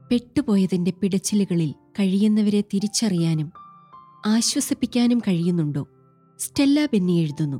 പെട്ടുപോയതിന്റെ പിടച്ചിലുകളിൽ കഴിയുന്നവരെ തിരിച്ചറിയാനും ആശ്വസിപ്പിക്കാനും കഴിയുന്നുണ്ടോ സ്റ്റെല്ല ബെന്നി എഴുതുന്നു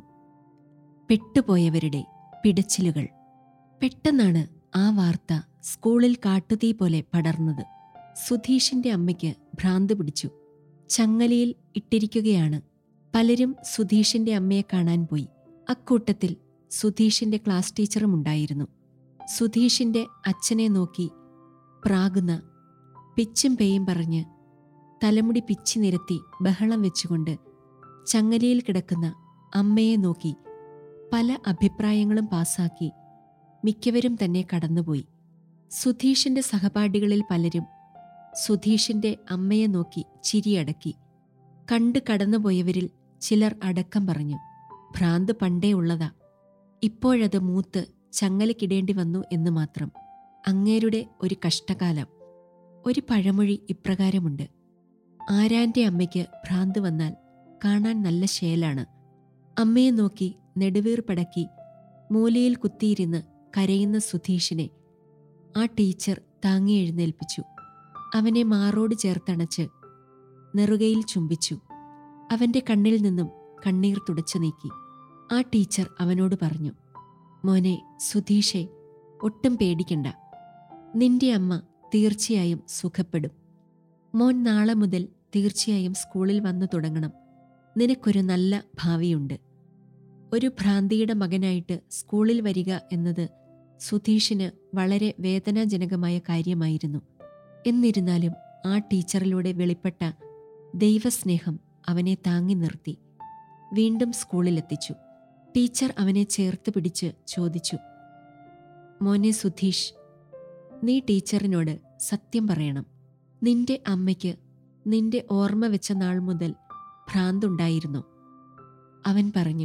പെട്ടുപോയവരുടെ പിടച്ചിലുകൾ പെട്ടെന്നാണ് ആ വാർത്ത സ്കൂളിൽ കാട്ടുതീ പോലെ പടർന്നത് സുധീഷിന്റെ അമ്മയ്ക്ക് ഭ്രാന്ത് പിടിച്ചു ചങ്ങലയിൽ ഇട്ടിരിക്കുകയാണ് പലരും സുധീഷിന്റെ അമ്മയെ കാണാൻ പോയി അക്കൂട്ടത്തിൽ സുധീഷിന്റെ ക്ലാസ് ടീച്ചറും ഉണ്ടായിരുന്നു സുധീഷിന്റെ അച്ഛനെ നോക്കി പ്രാകുന്ന പിച്ചും പേയും പറഞ്ഞ് തലമുടി പിച്ചി നിരത്തി ബഹളം വെച്ചുകൊണ്ട് ചങ്ങലയിൽ കിടക്കുന്ന അമ്മയെ നോക്കി പല അഭിപ്രായങ്ങളും പാസാക്കി മിക്കവരും തന്നെ കടന്നുപോയി സുധീഷിന്റെ സഹപാഠികളിൽ പലരും സുധീഷിന്റെ അമ്മയെ നോക്കി ചിരിയടക്കി കണ്ടു കടന്നുപോയവരിൽ ചിലർ അടക്കം പറഞ്ഞു ഭ്രാന്ത് പണ്ടേ ഉള്ളതാ ഇപ്പോഴത് മൂത്ത് ചങ്ങലക്കിടേണ്ടി വന്നു എന്ന് മാത്രം അങ്ങേരുടെ ഒരു കഷ്ടകാലം ഒരു പഴമൊഴി ഇപ്രകാരമുണ്ട് ആരാന്റെ അമ്മയ്ക്ക് ഭ്രാന്ത് വന്നാൽ കാണാൻ നല്ല ശേലാണ് അമ്മയെ നോക്കി നെടുവീർപ്പടക്കി മൂലയിൽ കുത്തിയിരുന്ന് കരയുന്ന സുധീഷിനെ ആ ടീച്ചർ താങ്ങി എഴുന്നേൽപ്പിച്ചു അവനെ മാറോട് ചേർത്തണച്ച് നെറുകയിൽ ചുംബിച്ചു അവന്റെ കണ്ണിൽ നിന്നും കണ്ണീർ തുടച്ചു നീക്കി ആ ടീച്ചർ അവനോട് പറഞ്ഞു മോനെ സുധീഷെ ഒട്ടും പേടിക്കണ്ട നിന്റെ അമ്മ തീർച്ചയായും സുഖപ്പെടും മോൻ നാളെ മുതൽ തീർച്ചയായും സ്കൂളിൽ വന്നു തുടങ്ങണം നിനക്കൊരു നല്ല ഭാവിയുണ്ട് ഒരു ഭ്രാന്തിയുടെ മകനായിട്ട് സ്കൂളിൽ വരിക എന്നത് സുധീഷിന് വളരെ വേദനാജനകമായ കാര്യമായിരുന്നു എന്നിരുന്നാലും ആ ടീച്ചറിലൂടെ വെളിപ്പെട്ട ദൈവസ്നേഹം അവനെ താങ്ങി നിർത്തി വീണ്ടും സ്കൂളിലെത്തിച്ചു ടീച്ചർ അവനെ ചേർത്ത് പിടിച്ച് ചോദിച്ചു മോനെ സുധീഷ് നീ ടീച്ചറിനോട് സത്യം പറയണം നിന്റെ അമ്മയ്ക്ക് നിന്റെ ഓർമ്മ വെച്ച നാൾ മുതൽ ഭ്രാന്തുണ്ടായിരുന്നോ അവൻ പറഞ്ഞു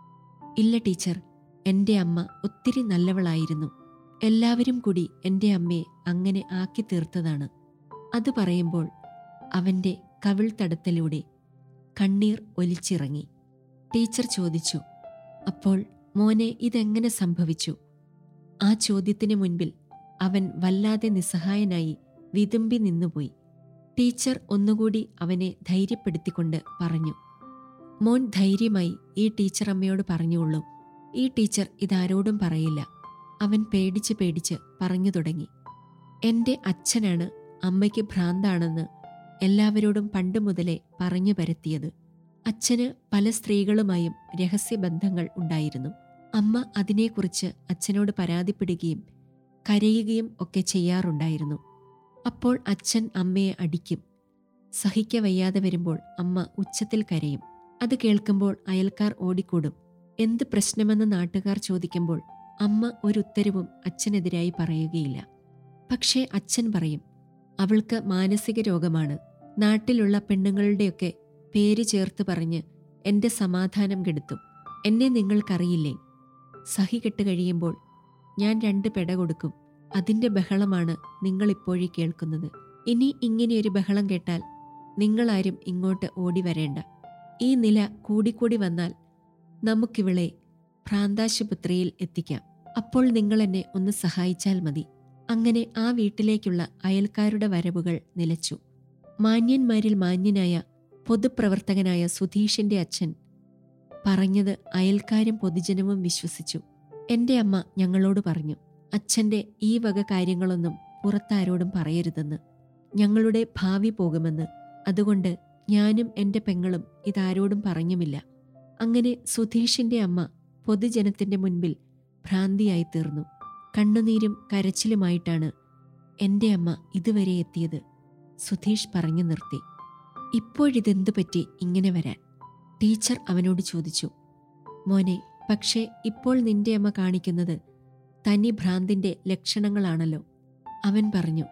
ഇല്ല ടീച്ചർ എൻ്റെ അമ്മ ഒത്തിരി നല്ലവളായിരുന്നു എല്ലാവരും കൂടി എൻ്റെ അമ്മയെ അങ്ങനെ ആക്കി തീർത്തതാണ് അത് പറയുമ്പോൾ അവൻ്റെ കവിൾത്തടത്തിലൂടെ കണ്ണീർ ഒലിച്ചിറങ്ങി ടീച്ചർ ചോദിച്ചു അപ്പോൾ മോനെ ഇതെങ്ങനെ സംഭവിച്ചു ആ ചോദ്യത്തിന് മുൻപിൽ അവൻ വല്ലാതെ നിസ്സഹായനായി വിതുമ്പി നിന്നുപോയി ടീച്ചർ ഒന്നുകൂടി അവനെ ധൈര്യപ്പെടുത്തിക്കൊണ്ട് പറഞ്ഞു മോൻ ധൈര്യമായി ഈ ടീച്ചർ അമ്മയോട് പറഞ്ഞുള്ളൂ ഈ ടീച്ചർ ഇതാരോടും പറയില്ല അവൻ പേടിച്ച് പേടിച്ച് പറഞ്ഞു തുടങ്ങി എൻ്റെ അച്ഛനാണ് അമ്മയ്ക്ക് ഭ്രാന്താണെന്ന് എല്ലാവരോടും പണ്ട് മുതലേ പറഞ്ഞു പരത്തിയത് അച്ഛന് പല സ്ത്രീകളുമായും രഹസ്യബന്ധങ്ങൾ ഉണ്ടായിരുന്നു അമ്മ അതിനെക്കുറിച്ച് അച്ഛനോട് പരാതിപ്പെടുകയും കരയുകയും ഒക്കെ ചെയ്യാറുണ്ടായിരുന്നു അപ്പോൾ അച്ഛൻ അമ്മയെ അടിക്കും സഹിക്ക വയ്യാതെ വരുമ്പോൾ അമ്മ ഉച്ചത്തിൽ കരയും അത് കേൾക്കുമ്പോൾ അയൽക്കാർ ഓടിക്കൂടും എന്ത് പ്രശ്നമെന്ന് നാട്ടുകാർ ചോദിക്കുമ്പോൾ അമ്മ ഒരു ഉത്തരവും അച്ഛനെതിരായി പറയുകയില്ല പക്ഷേ അച്ഛൻ പറയും അവൾക്ക് മാനസിക രോഗമാണ് നാട്ടിലുള്ള പെണ്ണുങ്ങളുടെയൊക്കെ പേര് ചേർത്ത് പറഞ്ഞ് എന്റെ സമാധാനം കെടുത്തും എന്നെ നിങ്ങൾക്കറിയില്ലേ സഹി കെട്ട് കഴിയുമ്പോൾ ഞാൻ രണ്ട് പെട കൊടുക്കും അതിന്റെ ബഹളമാണ് നിങ്ങളിപ്പോഴീ കേൾക്കുന്നത് ഇനി ഇങ്ങനെയൊരു ബഹളം കേട്ടാൽ നിങ്ങളാരും ഇങ്ങോട്ട് ഓടി വരേണ്ട ഈ നില കൂടിക്കൂടി വന്നാൽ നമുക്കിവളെ ഭ്രാന്താശുപത്രിയിൽ എത്തിക്കാം അപ്പോൾ നിങ്ങൾ എന്നെ ഒന്ന് സഹായിച്ചാൽ മതി അങ്ങനെ ആ വീട്ടിലേക്കുള്ള അയൽക്കാരുടെ വരവുകൾ നിലച്ചു മാന്യന്മാരിൽ മാന്യനായ പൊതുപ്രവർത്തകനായ സുധീഷിന്റെ അച്ഛൻ പറഞ്ഞത് അയൽക്കാരും പൊതുജനവും വിശ്വസിച്ചു എന്റെ അമ്മ ഞങ്ങളോട് പറഞ്ഞു അച്ഛന്റെ ഈ വക കാര്യങ്ങളൊന്നും പുറത്താരോടും പറയരുതെന്ന് ഞങ്ങളുടെ ഭാവി പോകുമെന്ന് അതുകൊണ്ട് ഞാനും എന്റെ പെങ്ങളും ഇതാരോടും പറഞ്ഞുമില്ല അങ്ങനെ സുധീഷിന്റെ അമ്മ പൊതുജനത്തിന്റെ മുൻപിൽ ഭ്രാന്തിയായി തീർന്നു കണ്ണുനീരും കരച്ചിലുമായിട്ടാണ് എന്റെ അമ്മ ഇതുവരെ എത്തിയത് സുധീഷ് പറഞ്ഞു നിർത്തി ഇപ്പോഴിതെന്തു പറ്റി ഇങ്ങനെ വരാൻ ടീച്ചർ അവനോട് ചോദിച്ചു മോനെ പക്ഷേ ഇപ്പോൾ നിന്റെ അമ്മ കാണിക്കുന്നത് തനി ഭ്രാന്തിന്റെ ലക്ഷണങ്ങളാണല്ലോ അവൻ പറഞ്ഞു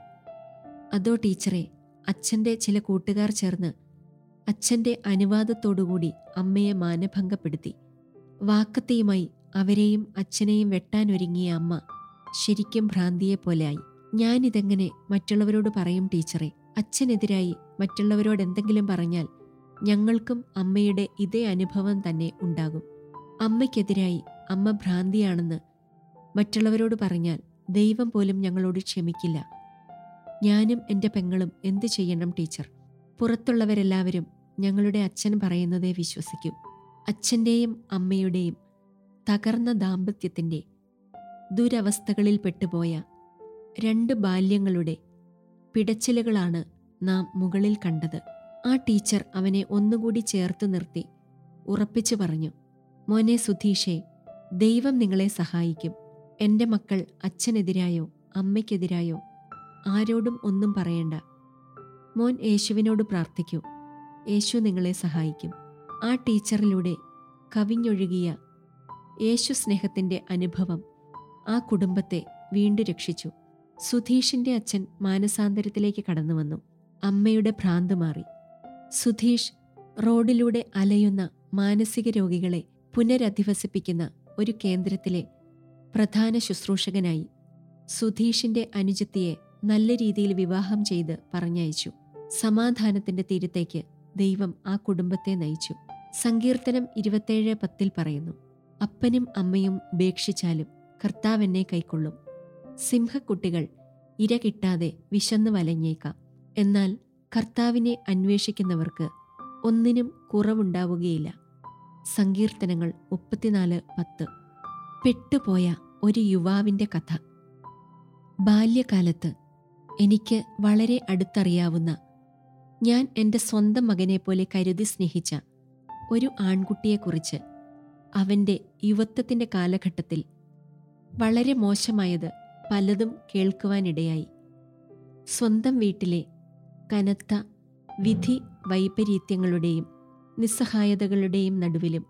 അതോ ടീച്ചറെ അച്ഛൻ്റെ ചില കൂട്ടുകാർ ചേർന്ന് അച്ഛൻ്റെ അനുവാദത്തോടുകൂടി അമ്മയെ മാനഭംഗപ്പെടുത്തി വാക്കത്തിയുമായി അവരെയും അച്ഛനെയും വെട്ടാനൊരുങ്ങിയ അമ്മ ശരിക്കും ഭ്രാന്തിയെപ്പോലെയായി ഞാനിതെങ്ങനെ മറ്റുള്ളവരോട് പറയും ടീച്ചറെ അച്ഛനെതിരായി മറ്റുള്ളവരോട് എന്തെങ്കിലും പറഞ്ഞാൽ ഞങ്ങൾക്കും അമ്മയുടെ ഇതേ അനുഭവം തന്നെ ഉണ്ടാകും അമ്മയ്ക്കെതിരായി അമ്മ ഭ്രാന്തിയാണെന്ന് മറ്റുള്ളവരോട് പറഞ്ഞാൽ ദൈവം പോലും ഞങ്ങളോട് ക്ഷമിക്കില്ല ഞാനും എൻ്റെ പെങ്ങളും എന്തു ചെയ്യണം ടീച്ചർ പുറത്തുള്ളവരെല്ലാവരും ഞങ്ങളുടെ അച്ഛൻ പറയുന്നതേ വിശ്വസിക്കൂ അച്ഛൻ്റെയും അമ്മയുടെയും തകർന്ന ദാമ്പത്യത്തിൻ്റെ ദുരവസ്ഥകളിൽ പെട്ടുപോയ രണ്ട് ബാല്യങ്ങളുടെ പിടച്ചിലുകളാണ് നാം മുകളിൽ കണ്ടത് ആ ടീച്ചർ അവനെ ഒന്നുകൂടി ചേർത്ത് നിർത്തി ഉറപ്പിച്ചു പറഞ്ഞു മോനെ സുധീഷേ ദൈവം നിങ്ങളെ സഹായിക്കും എൻ്റെ മക്കൾ അച്ഛനെതിരായോ അമ്മയ്ക്കെതിരായോ ആരോടും ഒന്നും പറയണ്ട മോൻ യേശുവിനോട് പ്രാർത്ഥിക്കൂ യേശു നിങ്ങളെ സഹായിക്കും ആ ടീച്ചറിലൂടെ കവിഞ്ഞൊഴുകിയ യേശു സ്നേഹത്തിൻ്റെ അനുഭവം ആ കുടുംബത്തെ വീണ്ടും രക്ഷിച്ചു സുധീഷിന്റെ അച്ഛൻ മാനസാന്തരത്തിലേക്ക് കടന്നു വന്നു അമ്മയുടെ ഭ്രാന്ത് മാറി സുധീഷ് റോഡിലൂടെ അലയുന്ന മാനസിക രോഗികളെ പുനരധിവസിപ്പിക്കുന്ന ഒരു കേന്ദ്രത്തിലെ പ്രധാന ശുശ്രൂഷകനായി സുധീഷിന്റെ അനുജത്തിയെ നല്ല രീതിയിൽ വിവാഹം ചെയ്ത് പറഞ്ഞയച്ചു സമാധാനത്തിന്റെ തീരത്തേക്ക് ദൈവം ആ കുടുംബത്തെ നയിച്ചു സങ്കീർത്തനം ഇരുപത്തേഴ് പത്തിൽ പറയുന്നു അപ്പനും അമ്മയും ഉപേക്ഷിച്ചാലും കർത്താവ് എന്നെ കൈക്കൊള്ളും സിംഹക്കുട്ടികൾ ഇര കിട്ടാതെ വിശന്നു വലഞ്ഞേക്കാം എന്നാൽ കർത്താവിനെ അന്വേഷിക്കുന്നവർക്ക് ഒന്നിനും കുറവുണ്ടാവുകയില്ല സങ്കീർത്തനങ്ങൾ മുപ്പത്തിനാല് പത്ത് പെട്ടുപോയ ഒരു യുവാവിൻ്റെ കഥ ബാല്യകാലത്ത് എനിക്ക് വളരെ അടുത്തറിയാവുന്ന ഞാൻ എൻ്റെ സ്വന്തം മകനെപ്പോലെ കരുതി സ്നേഹിച്ച ഒരു ആൺകുട്ടിയെക്കുറിച്ച് അവൻ്റെ യുവത്വത്തിൻ്റെ കാലഘട്ടത്തിൽ വളരെ മോശമായത് പലതും കേൾക്കുവാനിടയായി സ്വന്തം വീട്ടിലെ കനത്ത വിധി വൈപരീത്യങ്ങളുടെയും നിസ്സഹായതകളുടെയും നടുവിലും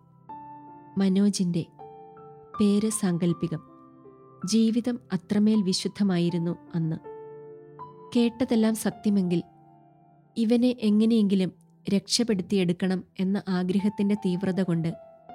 മനോജിൻ്റെ പേര് സാങ്കല്പികം ജീവിതം അത്രമേൽ വിശുദ്ധമായിരുന്നു അന്ന് കേട്ടതെല്ലാം സത്യമെങ്കിൽ ഇവനെ എങ്ങനെയെങ്കിലും രക്ഷപ്പെടുത്തിയെടുക്കണം എന്ന ആഗ്രഹത്തിൻ്റെ തീവ്രത കൊണ്ട്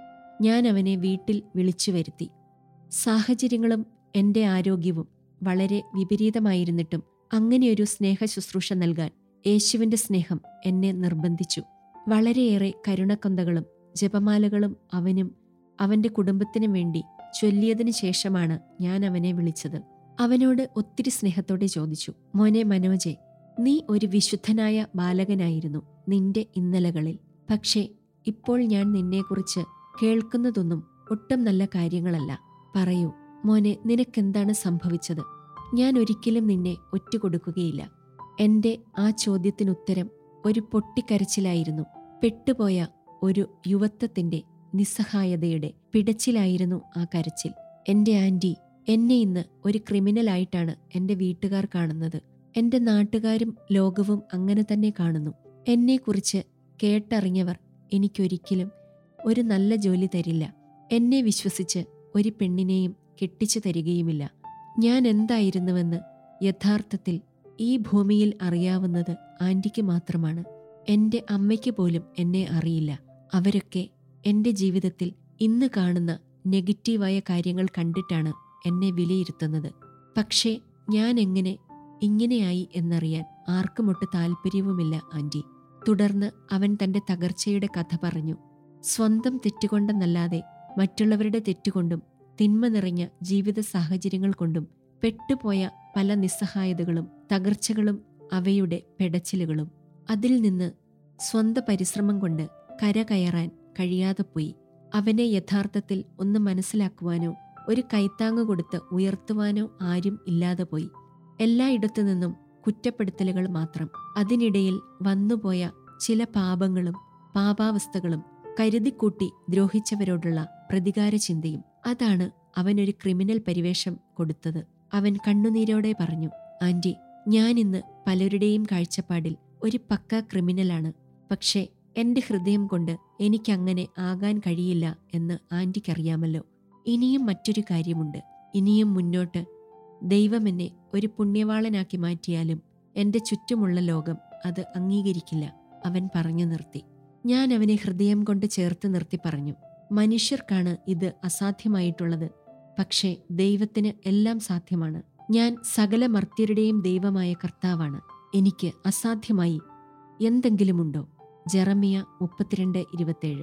ഞാൻ അവനെ വീട്ടിൽ വിളിച്ചു വരുത്തി സാഹചര്യങ്ങളും എൻ്റെ ആരോഗ്യവും വളരെ വിപരീതമായിരുന്നിട്ടും അങ്ങനെയൊരു സ്നേഹ ശുശ്രൂഷ നൽകാൻ യേശുവിൻ്റെ സ്നേഹം എന്നെ നിർബന്ധിച്ചു വളരെയേറെ കരുണക്കൊന്തകളും ജപമാലകളും അവനും അവൻ്റെ കുടുംബത്തിനും വേണ്ടി ചൊല്ലിയതിനു ശേഷമാണ് ഞാൻ അവനെ വിളിച്ചത് അവനോട് ഒത്തിരി സ്നേഹത്തോടെ ചോദിച്ചു മോനെ മനോജെ നീ ഒരു വിശുദ്ധനായ ബാലകനായിരുന്നു നിന്റെ ഇന്നലകളിൽ പക്ഷേ ഇപ്പോൾ ഞാൻ നിന്നെക്കുറിച്ച് കേൾക്കുന്നതൊന്നും ഒട്ടും നല്ല കാര്യങ്ങളല്ല പറയൂ മോനെ നിനക്കെന്താണ് സംഭവിച്ചത് ഞാൻ ഒരിക്കലും നിന്നെ ഒറ്റുകൊടുക്കുകയില്ല എന്റെ ആ ചോദ്യത്തിനുത്തരം ഒരു പൊട്ടിക്കരച്ചിലായിരുന്നു പെട്ടുപോയ ഒരു യുവത്വത്തിന്റെ നിസ്സഹായതയുടെ പിടച്ചിലായിരുന്നു ആ കരച്ചിൽ എന്റെ ആന്റി എന്നെ ഇന്ന് ഒരു ക്രിമിനലായിട്ടാണ് എന്റെ വീട്ടുകാർ കാണുന്നത് എന്റെ നാട്ടുകാരും ലോകവും അങ്ങനെ തന്നെ കാണുന്നു എന്നെക്കുറിച്ച് കേട്ടറിഞ്ഞവർ എനിക്കൊരിക്കലും ഒരു നല്ല ജോലി തരില്ല എന്നെ വിശ്വസിച്ച് ഒരു പെണ്ണിനെയും കെട്ടിച്ചു തരികയുമില്ല ഞാൻ എന്തായിരുന്നുവെന്ന് യഥാർത്ഥത്തിൽ ഈ ഭൂമിയിൽ അറിയാവുന്നത് ആന്റിക്ക് മാത്രമാണ് എന്റെ അമ്മയ്ക്ക് പോലും എന്നെ അറിയില്ല അവരൊക്കെ എന്റെ ജീവിതത്തിൽ ഇന്ന് കാണുന്ന നെഗറ്റീവായ കാര്യങ്ങൾ കണ്ടിട്ടാണ് എന്നെ വിലയിരുത്തുന്നത് പക്ഷേ ഞാൻ എങ്ങനെ ഇങ്ങനെയായി എന്നറിയാൻ ആർക്കുമൊട്ട് താല്പര്യവുമില്ല ആന്റി തുടർന്ന് അവൻ തന്റെ തകർച്ചയുടെ കഥ പറഞ്ഞു സ്വന്തം തെറ്റുകൊണ്ടെന്നല്ലാതെ മറ്റുള്ളവരുടെ തെറ്റുകൊണ്ടും തിന്മ നിറഞ്ഞ ജീവിത സാഹചര്യങ്ങൾ കൊണ്ടും പെട്ടുപോയ പല നിസ്സഹായതകളും തകർച്ചകളും അവയുടെ പെടച്ചിലുകളും അതിൽ നിന്ന് സ്വന്ത പരിശ്രമം കൊണ്ട് കരകയറാൻ കഴിയാതെ പോയി അവനെ യഥാർത്ഥത്തിൽ ഒന്ന് മനസ്സിലാക്കുവാനോ ഒരു കൈത്താങ്ങ് കൊടുത്ത് ഉയർത്തുവാനോ ആരും ഇല്ലാതെ പോയി എല്ലായിടത്തു നിന്നും കുറ്റപ്പെടുത്തലുകൾ മാത്രം അതിനിടയിൽ വന്നുപോയ ചില പാപങ്ങളും പാപാവസ്ഥകളും കരുതിക്കൂട്ടി ദ്രോഹിച്ചവരോടുള്ള പ്രതികാര ചിന്തയും അതാണ് അവനൊരു ക്രിമിനൽ പരിവേഷം കൊടുത്തത് അവൻ കണ്ണുനീരോടെ പറഞ്ഞു ആന്റി ഞാനിന്ന് പലരുടെയും കാഴ്ചപ്പാടിൽ ഒരു പക്ക ക്രിമിനലാണ് പക്ഷേ എന്റെ ഹൃദയം കൊണ്ട് എനിക്കങ്ങനെ ആകാൻ കഴിയില്ല എന്ന് ആന്റിക്കറിയാമല്ലോ ഇനിയും മറ്റൊരു കാര്യമുണ്ട് ഇനിയും മുന്നോട്ട് ദൈവം എന്നെ ഒരു പുണ്യവാളനാക്കി മാറ്റിയാലും എന്റെ ചുറ്റുമുള്ള ലോകം അത് അംഗീകരിക്കില്ല അവൻ പറഞ്ഞു നിർത്തി ഞാൻ അവനെ ഹൃദയം കൊണ്ട് ചേർത്ത് നിർത്തി പറഞ്ഞു മനുഷ്യർക്കാണ് ഇത് അസാധ്യമായിട്ടുള്ളത് പക്ഷേ ദൈവത്തിന് എല്ലാം സാധ്യമാണ് ഞാൻ സകല മർത്യരുടെയും ദൈവമായ കർത്താവാണ് എനിക്ക് അസാധ്യമായി എന്തെങ്കിലുമുണ്ടോ ജെറമിയ മുപ്പത്തിരണ്ട് ഇരുപത്തേഴ്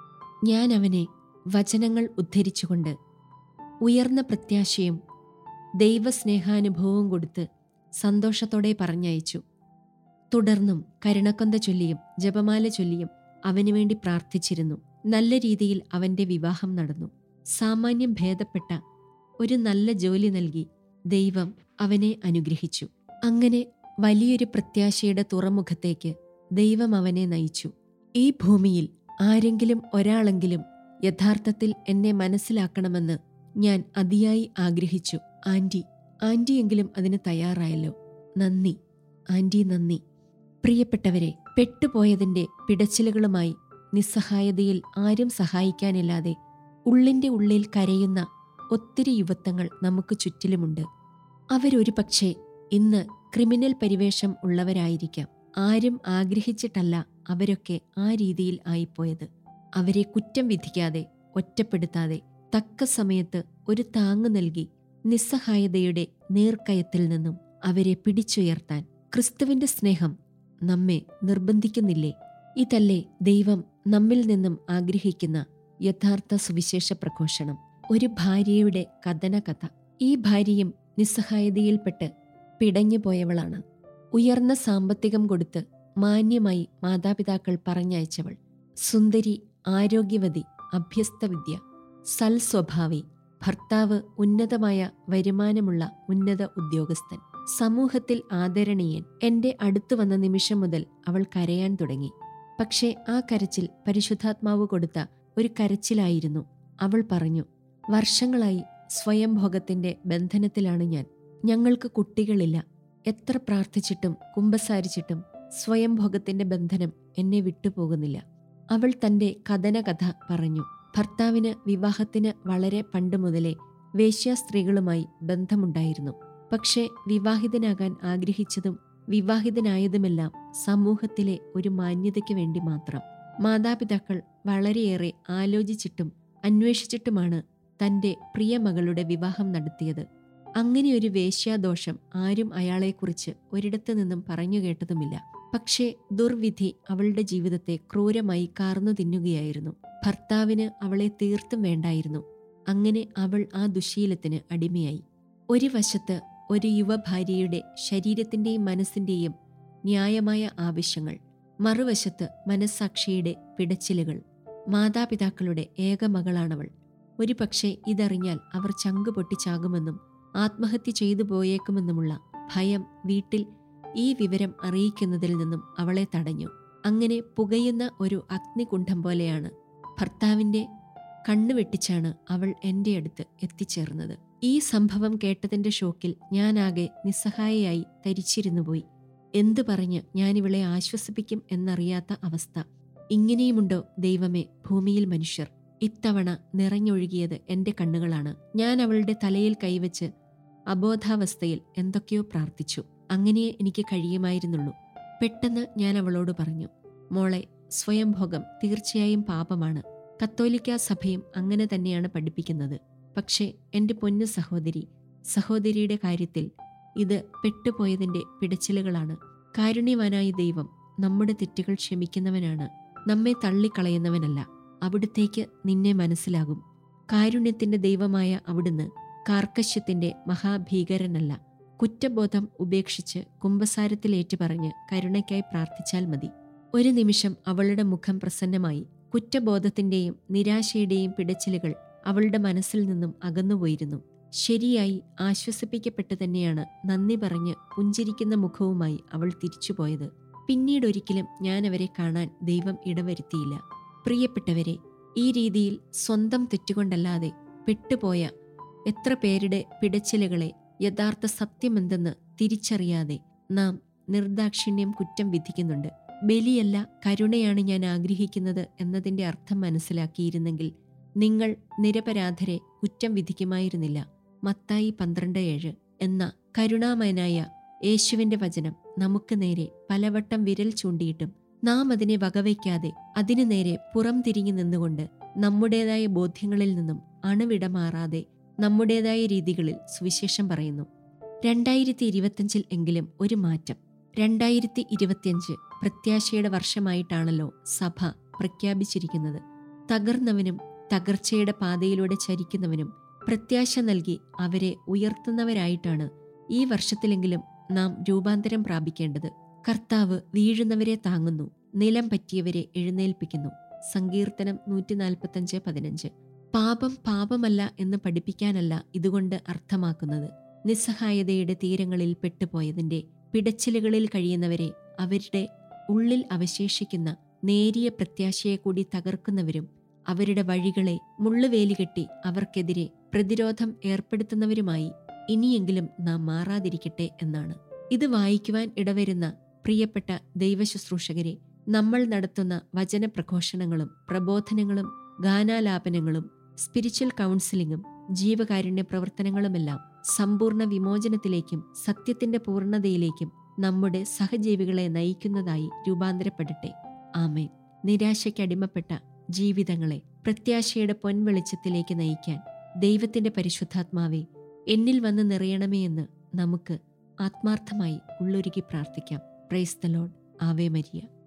ഞാൻ അവനെ വചനങ്ങൾ ഉദ്ധരിച്ചുകൊണ്ട് ഉയർന്ന പ്രത്യാശയും ദൈവസ്നേഹാനുഭവവും കൊടുത്ത് സന്തോഷത്തോടെ പറഞ്ഞയച്ചു തുടർന്നും കരുണക്കൊന്ത ചൊല്ലിയും ജപമാല ചൊല്ലിയും അവനു വേണ്ടി പ്രാർത്ഥിച്ചിരുന്നു നല്ല രീതിയിൽ അവന്റെ വിവാഹം നടന്നു സാമാന്യം ഭേദപ്പെട്ട ഒരു നല്ല ജോലി നൽകി ദൈവം അവനെ അനുഗ്രഹിച്ചു അങ്ങനെ വലിയൊരു പ്രത്യാശയുടെ തുറമുഖത്തേക്ക് ദൈവം അവനെ നയിച്ചു ഈ ഭൂമിയിൽ ആരെങ്കിലും ഒരാളെങ്കിലും യഥാർത്ഥത്തിൽ എന്നെ മനസ്സിലാക്കണമെന്ന് ഞാൻ അതിയായി ആഗ്രഹിച്ചു ആന്റി ആന്റിയെങ്കിലും അതിന് തയ്യാറായല്ലോ നന്ദി ആന്റി നന്ദി പ്രിയപ്പെട്ടവരെ പെട്ടുപോയതിന്റെ പിടച്ചിലുകളുമായി നിസ്സഹായതയിൽ ആരും സഹായിക്കാനില്ലാതെ ഉള്ളിന്റെ ഉള്ളിൽ കരയുന്ന ഒത്തിരി യുവത്വങ്ങൾ നമുക്ക് ചുറ്റിലുമുണ്ട് അവരൊരു പക്ഷേ ഇന്ന് ക്രിമിനൽ പരിവേഷം ഉള്ളവരായിരിക്കാം ആരും ആഗ്രഹിച്ചിട്ടല്ല അവരൊക്കെ ആ രീതിയിൽ ആയിപ്പോയത് അവരെ കുറ്റം വിധിക്കാതെ ഒറ്റപ്പെടുത്താതെ തക്ക സമയത്ത് ഒരു താങ്ങു നൽകി നിസ്സഹായതയുടെ നീർക്കയത്തിൽ നിന്നും അവരെ പിടിച്ചുയർത്താൻ ക്രിസ്തുവിന്റെ സ്നേഹം നമ്മെ നിർബന്ധിക്കുന്നില്ലേ ഇതല്ലേ ദൈവം നമ്മിൽ നിന്നും ആഗ്രഹിക്കുന്ന യഥാർത്ഥ സുവിശേഷ പ്രഘോഷണം ഒരു ഭാര്യയുടെ കഥന കഥ ഈ ഭാര്യയും നിസ്സഹായതയിൽപ്പെട്ട് പിടഞ്ഞു പോയവളാണ് ഉയർന്ന സാമ്പത്തികം കൊടുത്ത് മാന്യമായി മാതാപിതാക്കൾ പറഞ്ഞയച്ചവൾ സുന്ദരി ആരോഗ്യവതി അഭ്യസ്തവിദ്യ സൽസ്വഭാവി ഭർത്താവ് ഉന്നതമായ വരുമാനമുള്ള ഉന്നത ഉദ്യോഗസ്ഥൻ സമൂഹത്തിൽ ആദരണീയൻ എന്റെ അടുത്തു വന്ന നിമിഷം മുതൽ അവൾ കരയാൻ തുടങ്ങി പക്ഷേ ആ കരച്ചിൽ പരിശുദ്ധാത്മാവ് കൊടുത്ത ഒരു കരച്ചിലായിരുന്നു അവൾ പറഞ്ഞു വർഷങ്ങളായി സ്വയംഭോഗത്തിന്റെ ബന്ധനത്തിലാണ് ഞാൻ ഞങ്ങൾക്ക് കുട്ടികളില്ല എത്ര പ്രാർത്ഥിച്ചിട്ടും കുമ്പസാരിച്ചിട്ടും സ്വയംഭോഗത്തിന്റെ ബന്ധനം എന്നെ വിട്ടുപോകുന്നില്ല അവൾ തന്റെ കഥന കഥ പറഞ്ഞു ഭർത്താവിന് വിവാഹത്തിന് വളരെ പണ്ട് മുതലേ വേശ്യാസ്ത്രീകളുമായി ബന്ധമുണ്ടായിരുന്നു പക്ഷേ വിവാഹിതനാകാൻ ആഗ്രഹിച്ചതും വിവാഹിതനായതുമെല്ലാം സമൂഹത്തിലെ ഒരു മാന്യതയ്ക്ക് വേണ്ടി മാത്രം മാതാപിതാക്കൾ വളരെയേറെ ആലോചിച്ചിട്ടും അന്വേഷിച്ചിട്ടുമാണ് തന്റെ പ്രിയ മകളുടെ വിവാഹം നടത്തിയത് അങ്ങനെയൊരു വേശ്യാദോഷം ആരും അയാളെക്കുറിച്ച് ഒരിടത്തു നിന്നും പറഞ്ഞു കേട്ടതുമില്ല പക്ഷേ ദുർവിധി അവളുടെ ജീവിതത്തെ ക്രൂരമായി കാർന്നു തിന്നുകയായിരുന്നു ഭർത്താവിന് അവളെ തീർത്തും വേണ്ടായിരുന്നു അങ്ങനെ അവൾ ആ ദുശീലത്തിന് അടിമയായി ഒരു വശത്ത് ഒരു യുവഭാര്യയുടെ ശരീരത്തിന്റെയും മനസ്സിന്റെയും ന്യായമായ ആവശ്യങ്ങൾ മറുവശത്ത് മനസ്സാക്ഷിയുടെ പിടച്ചിലുകൾ മാതാപിതാക്കളുടെ ഏക മകളാണവൾ ഒരു പക്ഷേ ഇതറിഞ്ഞാൽ അവർ ചങ്ക് പൊട്ടിച്ചാകുമെന്നും ആത്മഹത്യ ചെയ്തു പോയേക്കുമെന്നുമുള്ള ഭയം വീട്ടിൽ ഈ വിവരം അറിയിക്കുന്നതിൽ നിന്നും അവളെ തടഞ്ഞു അങ്ങനെ പുകയുന്ന ഒരു അഗ്നികുണ്ഠം പോലെയാണ് ഭർത്താവിന്റെ കണ്ണു വെട്ടിച്ചാണ് അവൾ എൻ്റെ അടുത്ത് എത്തിച്ചേർന്നത് ഈ സംഭവം കേട്ടതിന്റെ ഷോക്കിൽ ഞാനാകെ നിസ്സഹായയായി തരിച്ചിരുന്നുപോയി എന്തു പറഞ്ഞ് ഞാനിവളെ ആശ്വസിപ്പിക്കും എന്നറിയാത്ത അവസ്ഥ ഇങ്ങനെയുമുണ്ടോ ദൈവമേ ഭൂമിയിൽ മനുഷ്യർ ഇത്തവണ നിറഞ്ഞൊഴുകിയത് എന്റെ കണ്ണുകളാണ് ഞാൻ അവളുടെ തലയിൽ കൈവച്ച് അബോധാവസ്ഥയിൽ എന്തൊക്കെയോ പ്രാർത്ഥിച്ചു അങ്ങനെ എനിക്ക് കഴിയുമായിരുന്നുള്ളൂ പെട്ടെന്ന് ഞാൻ അവളോട് പറഞ്ഞു മോളെ സ്വയംഭോഗം തീർച്ചയായും പാപമാണ് കത്തോലിക്ക സഭയും അങ്ങനെ തന്നെയാണ് പഠിപ്പിക്കുന്നത് പക്ഷേ എൻ്റെ പൊന്നു സഹോദരി സഹോദരിയുടെ കാര്യത്തിൽ ഇത് പെട്ടുപോയതിൻ്റെ പിടച്ചിലുകളാണ് കാരുണ്യവാനായ ദൈവം നമ്മുടെ തെറ്റുകൾ ക്ഷമിക്കുന്നവനാണ് നമ്മെ തള്ളിക്കളയുന്നവനല്ല അവിടുത്തേക്ക് നിന്നെ മനസ്സിലാകും കാരുണ്യത്തിന്റെ ദൈവമായ അവിടുന്ന് കാർക്കശ്യത്തിന്റെ മഹാഭീകരനല്ല കുറ്റബോധം ഉപേക്ഷിച്ച് കുംഭസാരത്തിലേറ്റു പറഞ്ഞ് കരുണയ്ക്കായി പ്രാർത്ഥിച്ചാൽ മതി ഒരു നിമിഷം അവളുടെ മുഖം പ്രസന്നമായി കുറ്റബോധത്തിന്റെയും നിരാശയുടെയും പിടച്ചിലുകൾ അവളുടെ മനസ്സിൽ നിന്നും അകന്നുപോയിരുന്നു ശരിയായി ആശ്വസിപ്പിക്കപ്പെട്ടു തന്നെയാണ് നന്ദി പറഞ്ഞ് പുഞ്ചിരിക്കുന്ന മുഖവുമായി അവൾ തിരിച്ചുപോയത് പിന്നീടൊരിക്കലും ഞാൻ അവരെ കാണാൻ ദൈവം ഇടവരുത്തിയില്ല പ്രിയപ്പെട്ടവരെ ഈ രീതിയിൽ സ്വന്തം തെറ്റുകൊണ്ടല്ലാതെ പെട്ടുപോയ എത്ര പേരുടെ പിടച്ചിലുകളെ യഥാർത്ഥ സത്യമെന്തെന്ന് തിരിച്ചറിയാതെ നാം നിർദാക്ഷിണ്യം കുറ്റം വിധിക്കുന്നുണ്ട് ബലിയല്ല കരുണയാണ് ഞാൻ ആഗ്രഹിക്കുന്നത് എന്നതിന്റെ അർത്ഥം മനസ്സിലാക്കിയിരുന്നെങ്കിൽ നിങ്ങൾ നിരപരാധരെ കുറ്റം വിധിക്കുമായിരുന്നില്ല മത്തായി പന്ത്രണ്ട് ഏഴ് എന്ന കരുണാമയനായ യേശുവിന്റെ വചനം നമുക്ക് നേരെ പലവട്ടം വിരൽ ചൂണ്ടിയിട്ടും നാം അതിനെ വകവയ്ക്കാതെ അതിനു നേരെ പുറം തിരിഞ്ഞു നിന്നുകൊണ്ട് നമ്മുടേതായ ബോധ്യങ്ങളിൽ നിന്നും അണുവിടമാറാതെ നമ്മുടേതായ രീതികളിൽ സുവിശേഷം പറയുന്നു രണ്ടായിരത്തി ഇരുപത്തിയഞ്ചിൽ എങ്കിലും ഒരു മാറ്റം രണ്ടായിരത്തി ഇരുപത്തിയഞ്ച് പ്രത്യാശയുടെ വർഷമായിട്ടാണല്ലോ സഭ പ്രഖ്യാപിച്ചിരിക്കുന്നത് തകർന്നവനും തകർച്ചയുടെ പാതയിലൂടെ ചരിക്കുന്നവനും പ്രത്യാശ നൽകി അവരെ ഉയർത്തുന്നവരായിട്ടാണ് ഈ വർഷത്തിലെങ്കിലും നാം രൂപാന്തരം പ്രാപിക്കേണ്ടത് കർത്താവ് വീഴുന്നവരെ താങ്ങുന്നു നിലം പറ്റിയവരെ എഴുന്നേൽപ്പിക്കുന്നു സങ്കീർത്തനം നൂറ്റി നാൽപ്പത്തഞ്ച് പതിനഞ്ച് പാപം പാപമല്ല എന്ന് പഠിപ്പിക്കാനല്ല ഇതുകൊണ്ട് അർത്ഥമാക്കുന്നത് നിസ്സഹായതയുടെ തീരങ്ങളിൽ പെട്ടുപോയതിന്റെ പിടച്ചിലുകളിൽ കഴിയുന്നവരെ അവരുടെ ഉള്ളിൽ അവശേഷിക്കുന്ന നേരിയ പ്രത്യാശയെ കൂടി തകർക്കുന്നവരും അവരുടെ വഴികളെ മുള്ളുവേലികെട്ടി അവർക്കെതിരെ പ്രതിരോധം ഏർപ്പെടുത്തുന്നവരുമായി ഇനിയെങ്കിലും നാം മാറാതിരിക്കട്ടെ എന്നാണ് ഇത് വായിക്കുവാൻ ഇടവരുന്ന പ്രിയപ്പെട്ട ദൈവശുശ്രൂഷകരെ നമ്മൾ നടത്തുന്ന വചനപ്രഘോഷണങ്ങളും പ്രബോധനങ്ങളും ഗാനാലാപനങ്ങളും സ്പിരിച്വൽ കൗൺസിലിംഗും ജീവകാരുണ്യ പ്രവർത്തനങ്ങളുമെല്ലാം സമ്പൂർണ്ണ വിമോചനത്തിലേക്കും സത്യത്തിന്റെ പൂർണ്ണതയിലേക്കും നമ്മുടെ സഹജീവികളെ നയിക്കുന്നതായി രൂപാന്തരപ്പെടട്ടെ ആമേൻ നിരാശയ്ക്കടിമപ്പെട്ട ജീവിതങ്ങളെ പ്രത്യാശയുടെ പൊൻവെളിച്ചത്തിലേക്ക് നയിക്കാൻ ദൈവത്തിന്റെ പരിശുദ്ധാത്മാവെ എന്നിൽ വന്ന് നിറയണമേ എന്ന് നമുക്ക് ആത്മാർത്ഥമായി ഉള്ളൊരുക്കി പ്രാർത്ഥിക്കാം പ്രൈസ് ദ ലോഡ് ആവേ മരിയ